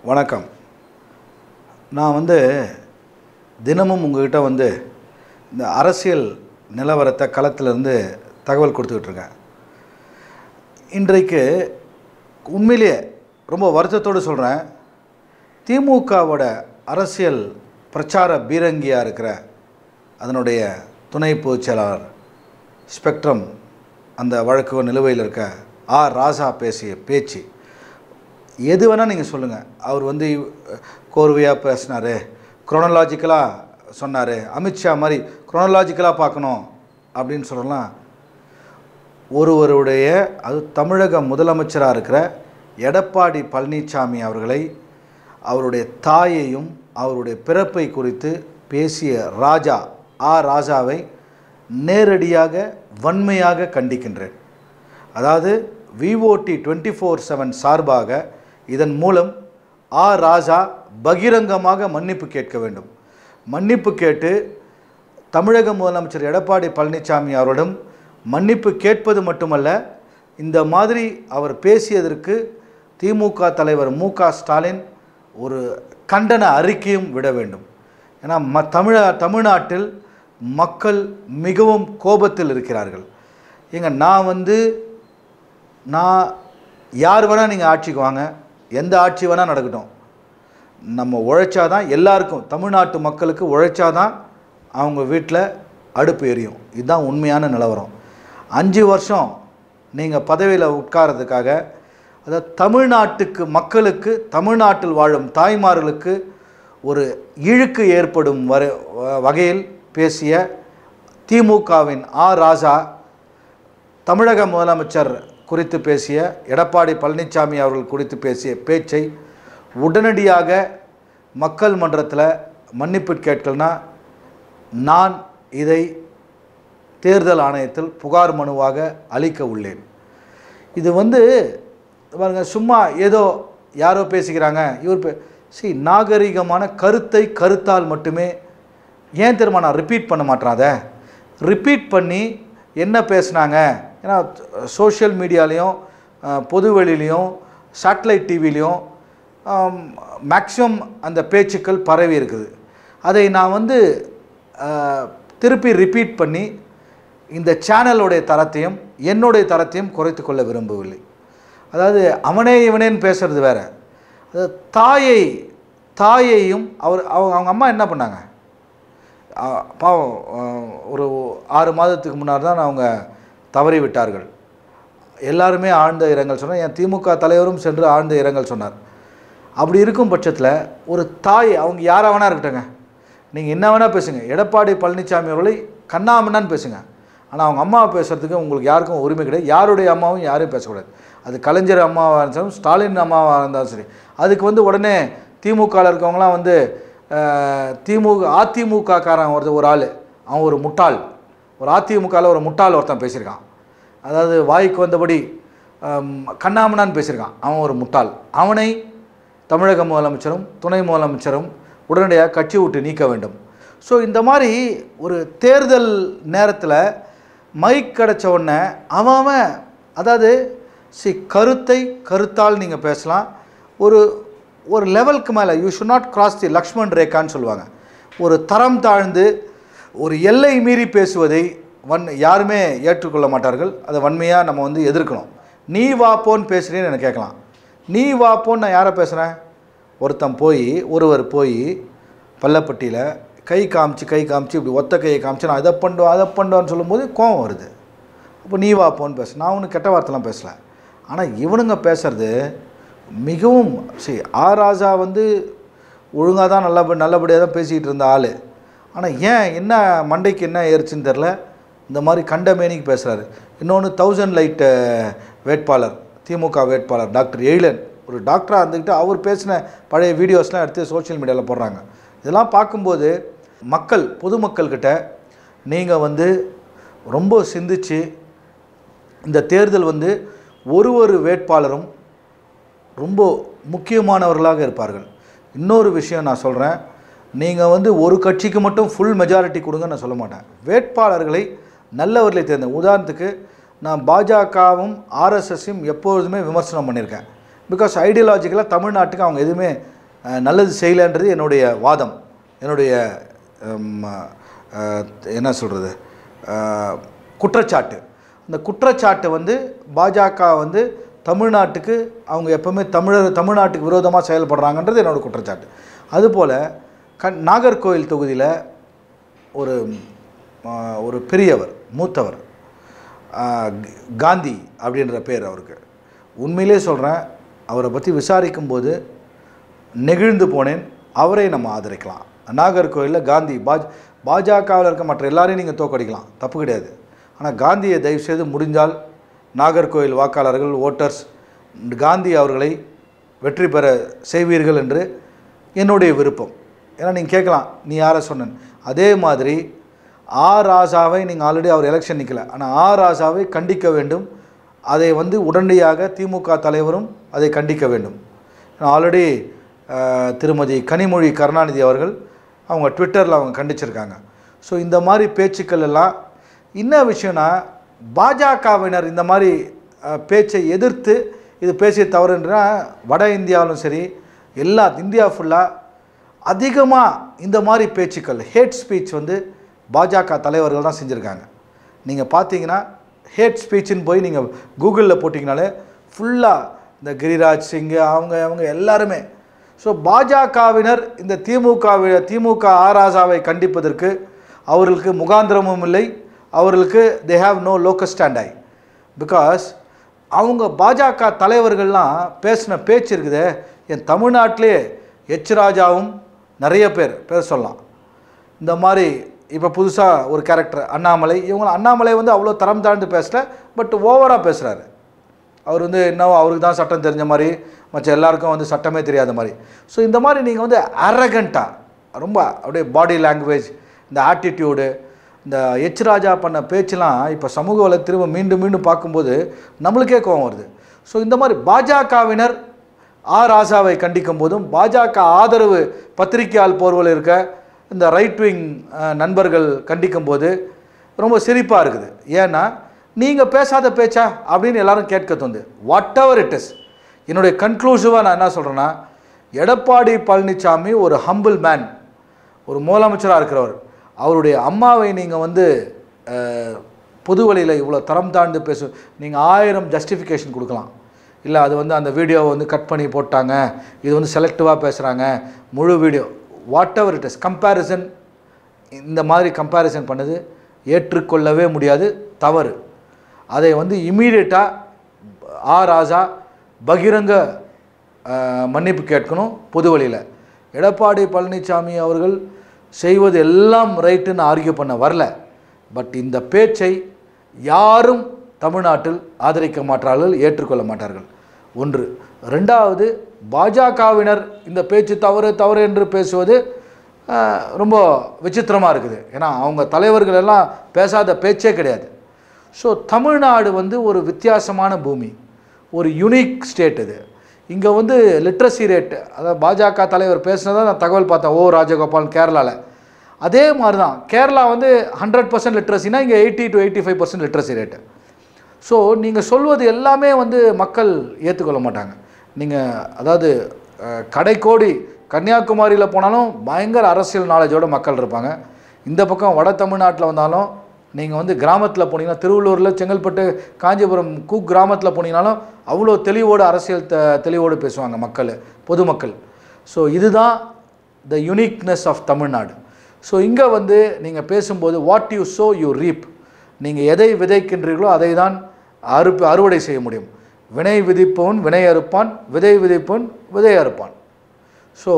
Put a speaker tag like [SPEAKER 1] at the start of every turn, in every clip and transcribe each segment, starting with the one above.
[SPEAKER 1] வணக்கம் நான் வந்து தினமும் உங்ககிட்ட வந்து இந்த அரசியல் நிலவரத்தை களத்திலிருந்து தகவல் கொடுத்துக்கிட்டு இருக்கேன் இன்றைக்கு உண்மையிலேயே ரொம்ப வருத்தத்தோடு சொல்கிறேன் திமுகவோட அரசியல் பிரச்சார பீரங்கியாக இருக்கிற அதனுடைய துணை பொதுச் செயலாளர் ஸ்பெக்ட்ரம் அந்த வழக்கு நிலுவையில் இருக்க ஆர் ராசா பேசிய பேச்சு எது வேணால் நீங்கள் சொல்லுங்கள் அவர் வந்து கோர்வையாக பேசினார் குரோனலாஜிக்கலாக சொன்னார் அமித்ஷா மாதிரி குரோனலாஜிக்கலாக பார்க்கணும் அப்படின்னு சொல்லலாம் ஒருவருடைய அது தமிழக முதலமைச்சராக இருக்கிற எடப்பாடி பழனிசாமி அவர்களை அவருடைய தாயையும் அவருடைய பிறப்பை குறித்து பேசிய ராஜா ஆ ராஜாவை நேரடியாக வன்மையாக கண்டிக்கின்றேன் அதாவது விஓடி டுவெண்ட்டி ஃபோர் செவன் சார்பாக இதன் மூலம் ஆ ராஜா பகிரங்கமாக மன்னிப்பு கேட்க வேண்டும் மன்னிப்பு கேட்டு தமிழக முதலமைச்சர் எடப்பாடி பழனிசாமி அவரிடம் மன்னிப்பு கேட்பது மட்டுமல்ல இந்த மாதிரி அவர் பேசியதற்கு திமுக தலைவர் மு க ஸ்டாலின் ஒரு கண்டன அறிக்கையும் விட வேண்டும் ஏன்னா ம தமிழ தமிழ்நாட்டில் மக்கள் மிகவும் கோபத்தில் இருக்கிறார்கள் ஏங்க நான் வந்து நான் யார் வேணால் நீங்கள் ஆட்சிக்கு வாங்க எந்த ஆட்சி வேணால் நடக்கட்டும் நம்ம உழைச்சாதான் எல்லாருக்கும் தமிழ்நாட்டு மக்களுக்கு உழைச்சாதான் அவங்க வீட்டில் அடுப்பு எரியும் இதுதான் உண்மையான நிலவரம் அஞ்சு வருஷம் நீங்கள் பதவியில் உட்கார்றதுக்காக அதாவது தமிழ்நாட்டுக்கு மக்களுக்கு தமிழ்நாட்டில் வாழும் தாய்மார்களுக்கு ஒரு இழுக்கு ஏற்படும் வர வகையில் பேசிய திமுகவின் ஆ ராஜா தமிழக முதலமைச்சர் குறித்து பேசிய எடப்பாடி பழனிசாமி அவர்கள் குறித்து பேசிய பேச்சை உடனடியாக மக்கள் மன்றத்தில் மன்னிப்பு கேட்கலனா நான் இதை தேர்தல் ஆணையத்தில் புகார் மனுவாக அளிக்க உள்ளேன் இது வந்து பாருங்க சும்மா ஏதோ யாரோ பேசிக்கிறாங்க இவர் பே சி நாகரிகமான கருத்தை கருத்தால் மட்டுமே ஏன் தெரியுமா நான் ரிப்பீட் பண்ண மாட்டேன் அதை ரிப்பீட் பண்ணி என்ன பேசுனாங்க ஏன்னா சோஷியல் மீடியாலேயும் பொதுவெளிலையும் சேட்டலைட் டிவிலையும் மேக்ஸிமம் அந்த பேச்சுக்கள் பரவி இருக்குது அதை நான் வந்து அஹ், திருப்பி ரிப்பீட் பண்ணி இந்த சேனலுடைய தரத்தையும் என்னுடைய தரத்தையும் குறைத்து கொள்ள விரும்பவில்லை அதாவது அவனே இவனேன்னு பேசுறது வேற அதாவது தாயை தாயையும் அவர் அவங்க அவங்க அம்மா என்ன பண்ணாங்க அஹ், பாவம் அஹ், ஒரு ஆறு மாதத்துக்கு முன்னாடி தான் அவங்க தவறி விட்டார்கள் எல்லாருமே ஆழ்ந்த இரங்கல் சொன்னார் என் திமுக தலைவரும் சென்று ஆழ்ந்த இரங்கல் சொன்னார் அப்படி இருக்கும் பட்சத்தில் ஒரு தாய் அவங்க யாராக வேணா இருக்கட்டுங்க நீங்கள் என்ன வேணால் பேசுங்க எடப்பாடி பழனிசாமி அவர்களை கண்ணாமண்ணான்னு பேசுங்க ஆனால் அவங்க அம்மாவை பேசுகிறதுக்கு உங்களுக்கு யாருக்கும் உரிமை கிடையாது யாருடைய அம்மாவும் யாரையும் பேசக்கூடாது அது கலைஞர் அம்மாவாக இருந்தாலும் ஸ்டாலின் அம்மாவாக இருந்தாலும் சரி அதுக்கு வந்து உடனே திமுகவில் இருக்கவங்களாம் வந்து அஹ், திமுக அதிமுக காரன் ஒருத்தர் ஒரு ஆள் அவன் ஒரு முட்டாள் ஒரு அதிமுகவில் ஒரு முட்டாள் ஒருத்தன் பேசியிருக்கான் அதாவது வாய்க்கு வந்தபடி அம், கண்ணாமண்ணான்னு பேசியிருக்கான் அவன் ஒரு முட்டாள் அவனை தமிழக முதலமைச்சரும் துணை முதலமைச்சரும் உடனடியாக கட்சி விட்டு நீக்க வேண்டும் ஸோ இந்த மாதிரி ஒரு தேர்தல் நேரத்தில் மைக் கிடச்ச உடனே அவன் அவன் அதாவது சி கருத்தை கருத்தால் நீங்கள் பேசலாம் ஒரு ஒரு லெவலுக்கு மேலே you should not cross the Lakshman ரேகான்னு சொல்லுவாங்க ஒரு தரம் தாழ்ந்து ஒரு எல்லை மீறி பேசுவதை வன் யாருமே ஏற்றுக்கொள்ள மாட்டார்கள் அதை வன்மையாக நம்ம வந்து எதிர்க்கணும் நீ வாப்போன்னு பேசுகிறேன்னு எனக்கு கேட்கலாம் நீ வாப்போன்னு நான் யாரை பேசுகிறேன் ஒருத்தன் போய் ஒருவர் போய் பள்ளப்பட்டியில் கை காமிச்சு கை காமிச்சு இப்படி ஒத்த கையை காமிச்சு நான் இதை பண்ணுவேன் அதை பண்ணுவேன்னு சொல்லும்போது கோவம் வருது அப்போ நீ வாப்போன்னு பேச நான் ஒன்றும் கெட்ட வார்த்தைலாம் பேசல ஆனால் இவனுங்க பேசுறது மிகவும் சரி ஆ ராஜா வந்து ஒழுங்காக தான் நல்ல நல்லபடியாக தான் பேசிக்கிட்டு இருந்த ஆள் ஆனால் ஏன் என்ன மண்டைக்கு என்ன ஏறிச்சுன்னு தெரில இந்த மாதிரி கண்டமேனிக்கு பேசுகிறாரு இன்னொன்று தௌசண்ட் லைட் வேட்பாளர் திமுக வேட்பாளர் டாக்டர் எழிலன் ஒரு டாக்டராக இருந்துக்கிட்டு அவர் பேசின பழைய வீடியோஸ்லாம் எடுத்து சோஷியல் மீடியாவில் போடுறாங்க இதெல்லாம் பார்க்கும்போது மக்கள் பொதுமக்கள்கிட்ட நீங்கள் வந்து ரொம்ப சிந்திச்சு இந்த தேர்தல் வந்து ஒரு ஒரு வேட்பாளரும் ரொம்ப முக்கியமானவர்களாக இருப்பார்கள் இன்னொரு விஷயம் நான் சொல்கிறேன் நீங்கள் வந்து ஒரு கட்சிக்கு மட்டும் ஃபுல் மெஜாரிட்டி கொடுங்க நான் சொல்ல மாட்டேன் வேட்பாளர்களை நல்லவர்களை தேர்ந்த உதாரணத்துக்கு நான் பாஜகவும் ஆர்எஸ்எஸ்ஸையும் எப்பொழுதுமே விமர்சனம் பண்ணியிருக்கேன் பிகாஸ் ஐடியாலஜிக்கலாக தமிழ்நாட்டுக்கு அவங்க எதுவுமே அஹ், நல்லது செய்யலைன்றது என்னுடைய வாதம் என்னுடைய ஹம், அஹ், என்ன சொல்கிறது குற்றச்சாட்டு அந்த குற்றச்சாட்டு வந்து பாஜக வந்து தமிழ்நாட்டுக்கு அவங்க எப்பவுமே தமிழர் தமிழ்நாட்டுக்கு விரோதமாக செயல்படுறாங்கன்றது என்னோட குற்றச்சாட்டு அதுபோல் கண் நாகர்கோவில் தொகுதியில் ஒரு ஆஹ், ஒரு பெரியவர் மூத்தவர் ஆஹ், க- காந்தி அப்படின்ற பேர் அவருக்கு உண்மையிலே சொல்கிறேன் அவரை பற்றி விசாரிக்கும்போது நெகிழ்ந்து போனேன் அவரை நம்ம ஆதரிக்கலாம் நாகர்கோவிலில் காந்தி பாஜ் பாஜகவில் இருக்க மற்ற எல்லாரையும் நீங்கள் தோக்கடிக்கலாம் தப்பு கிடையாது ஆனால் காந்தியை தயவுசெய்து முடிஞ்சால் நாகர்கோவில் வாக்காளர்கள் ஓட்டர்ஸ் காந்தி அவர்களை வெற்றி பெற செய்வீர்கள் என்று என்னுடைய விருப்பம் ஏன்னா நீங்கள் கேட்கலாம் நீ யாரை சொன்னேன் அதே மாதிரி ஆ ராசாவை நீங்கள் ஆல்ரெடி அவர் எலெக்ஷன் நிற்கல ஆனால் ஆ ராசாவை கண்டிக்க வேண்டும் அதை வந்து உடனடியாக திமுக தலைவரும் அதை கண்டிக்க வேண்டும் ஆல்ரெடி திருமதி கனிமொழி கருணாநிதி அவர்கள் அவங்க ட்விட்டரில் அவங்க கண்டிச்சிருக்காங்க ஸோ இந்த மாதிரி பேச்சுக்கள் எல்லாம் என்ன விஷயம்னா பாஜகவினர் இந்த மாதிரி அஹ், பேச்சை எதிர்த்து இது பேசிய தவறுன்றா வட இந்தியாவிலும் சரி எல்லா இந்தியா ஃபுல்லாக அதிகமாக இந்த மாதிரி பேச்சுக்கள் ஹேட் ஸ்பீச் வந்து பாஜக தலைவர்கள் தான் செஞ்சுருக்காங்க நீங்கள் பார்த்தீங்கன்னா ஹேட் ஸ்பீச்சுன்னு போய் நீங்கள் கூகுளில் போட்டிங்கனாலே ஃபுல்லாக இந்த கிரிராஜ் சிங் அவங்க அவங்க எல்லாருமே ஸோ பாஜகவினர் இந்த திமுக திமுக ஆராசாவை கண்டிப்பதற்கு அவர்களுக்கு முகாந்திரமும் இல்லை அவர்களுக்கு they have no locus stand I because அவங்க பாஜக தலைவர்கள்லாம் பேசின பேச்சு இருக்குதே என் தமிழ்நாட்டிலே எச் ராஜாவும் நிறைய பேர் பேர் சொல்லலாம் இந்த மாதிரி இப்போ புதுசாக ஒரு கேரக்டர் அண்ணாமலை இவங்க அண்ணாமலை வந்து அவ்வளோ தரம் தாழ்ந்து பேசல பட் ஓவராக பேசுகிறாரு அவர் வந்து என்னவோ அவருக்கு தான் சட்டம் தெரிஞ்ச மாதிரி மற்ற எல்லாருக்கும் வந்து சட்டமே தெரியாத மாதிரி ஸோ இந்த மாதிரி நீங்கள் வந்து அரகண்ட்டாக ரொம்ப அப்படியே பாடி லாங்குவேஜ் இந்த ஆட்டிடியூடு இந்த எச் ராஜா பண்ண பேச்செலாம் இப்போ சமூக வலை திரும்ப மீண்டும் மீண்டும் பார்க்கும்போது நம்மளுக்கே கோவம் வருது ஸோ இந்த மாதிரி பாஜகவினர் ஆ ராசாவை கண்டிக்கும் போதும் பாஜக ஆதரவு பத்திரிகையால் போர்வல் இருக்க இந்த ரைட் விங் நண்பர்கள் கண்டிக்கும் போது ரொம்ப சிரிப்பாக இருக்குது ஏன்னா நீங்கள் பேசாத பேச்சா அப்படின்னு எல்லாரும் கேட்க தோந்து வாட் எவர் இட் இஸ் என்னுடைய கன்க்ளூசிவாக நான் என்ன சொல்கிறேன்னா எடப்பாடி பழனிசாமி ஒரு ஹம்பிள் மேன் ஒரு முதலமைச்சராக இருக்கிறவர் அவருடைய அம்மாவை நீங்கள் வந்து அஹ், பொது வழியில் இவ்வளோ தரம் தாழ்ந்து பேசு நீங்கள் ஆயிரம் ஜஸ்டிஃபிகேஷன் கொடுக்கலாம் இல்லை அது வந்து அந்த வீடியோவை வந்து கட் பண்ணி போட்டாங்க இது வந்து செலக்டிவாக பேசுகிறாங்க முழு video whatever it is comparison இந்த மாதிரி கம்பேரிசன் பண்ணது ஏற்றுக்கொள்ளவே முடியாது தவறு அதை வந்து இம்மீடியட்டாக ஆ ராஜா பகிரங்க அஹ், மன்னிப்பு கேட்கணும் பொது வழியில் எடப்பாடி பழனிசாமி அவர்கள் செய்வது எல்லாம் ரைட்டுன்னு ஆர்கியூ பண்ண வரல பட் இந்த பேச்சை யாரும் தமிழ்நாட்டில் ஆதரிக்க மாட்டார்கள் ஏற்றுக்கொள்ள மாட்டார்கள் ஒன்று ரெண்டாவது பாஜகவினர் இந்த பேச்சு தவறு தவறு என்று பேசுவது அஹ், ரொம்ப விசித்திரமாக இருக்குது ஏன்னா அவங்க தலைவர்கள் எல்லாம் பேசாத பேச்சே கிடையாது ஸோ தமிழ்நாடு வந்து ஒரு வித்தியாசமான பூமி ஒரு யுனிக் ஸ்டேட் இது இங்கே வந்து லிட்ரஸி ரேட் அதாவது பாஜக தலைவர் பேசினதை நான் தகவல் பார்த்தேன் ஓ ராஜகோபால் கேரளாவில் அதே மாதிரி தான் கேரளா வந்து ஹண்ட்ரட் பர்சன்ட் லிட்ரஸினா இங்கே eighty to eighty five percent literacy rate so நீங்கள் சொல்வது எல்லாமே வந்து மக்கள் ஏற்றுக்கொள்ள மாட்டாங்க நீங்கள் அதாவது அஹ், கடைக்கோடி கன்னியாகுமரியில் போனாலும் பயங்கர அரசியல் நாலேஜோட மக்கள் இருப்பாங்க இந்த பக்கம் வட தமிழ்நாட்டில் வந்தாலும் நீங்கள் வந்து கிராமத்தில் போனீங்கன்னா திருவள்ளூரில் செங்கல்பட்டு காஞ்சிபுரம் கூ கிராமத்தில் போனீங்கனாலும் அவ்வளோ தெளிவோடு அரசியல் த தெளிவோடு பேசுவாங்க மக்கள் பொதுமக்கள் ஸோ இதுதான் the uniqueness of Tamil Nadu so இங்கே வந்து நீங்கள் பேசும்போது what you sow you reap நீங்கள் எதை விதைக்கின்றீர்களோ அதை தான் அறுப்பு அறுவடை செய்ய முடியும் வினை விதிப்பவன் வினை அறுப்பான் விதை விதைப்பவன் விதை அறுப்பான் ஸோ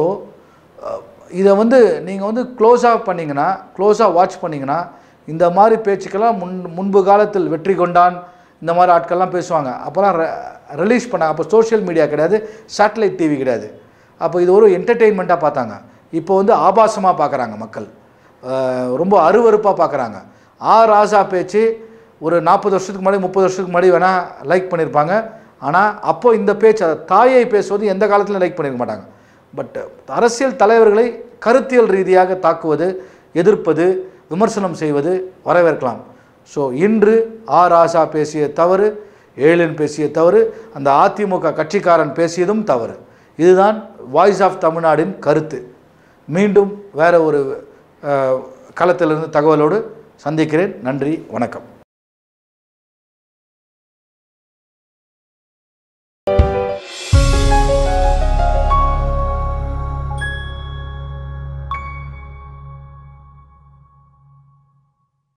[SPEAKER 1] இதை வந்து நீங்கள் வந்து க்ளோஸாக பண்ணிங்கன்னா க்ளோஸாக வாட்ச் பண்ணிங்கன்னா இந்த மாதிரி பேச்சுக்கெல்லாம் முன் முன்பு காலத்தில் வெற்றி கொண்டான் இந்த மாதிரி ஆட்கள்லாம் பேசுவாங்க அப்போல்லாம் ரிலீஸ் பண்ணாங்க அப்போ சோஷியல் மீடியா கிடையாது சேட்டலைட் டிவி கிடையாது அப்போ இது ஒரு என்டர்டெயின்மெண்ட்டாக பார்த்தாங்க இப்போ வந்து ஆபாசமாக பார்க்குறாங்க மக்கள் அஹ் ரொம்ப அருவருப்பாக பார்க்குறாங்க ஆ ராசா பேச்சு ஒரு நாற்பது வருஷத்துக்கு முன்னாடி முப்பது வருஷத்துக்கு முன்னாடி வேணால் லைக் பண்ணியிருப்பாங்க ஆனால் அப்போ இந்த பேச்சு அதை தாயை பேசுவது எந்த காலத்திலும் லைக் பண்ணியிருக்க மாட்டாங்க பட் அரசியல் தலைவர்களை கருத்தியல் ரீதியாக தாக்குவது எதிர்ப்பது விமர்சனம் செய்வது வரவேற்கலாம் ஸோ இன்று ஆ ராசா பேசிய தவறு ஏழின் பேசிய தவறு அந்த அதிமுக கட்சிக்காரன் பேசியதும் தவறு இதுதான் வாய்ஸ் ஆஃப் தமிழ்நாடின் கருத்து மீண்டும் வேற ஒரு அஹ், களத்திலிருந்து தகவலோடு சந்திக்கிறேன் நன்றி வணக்கம்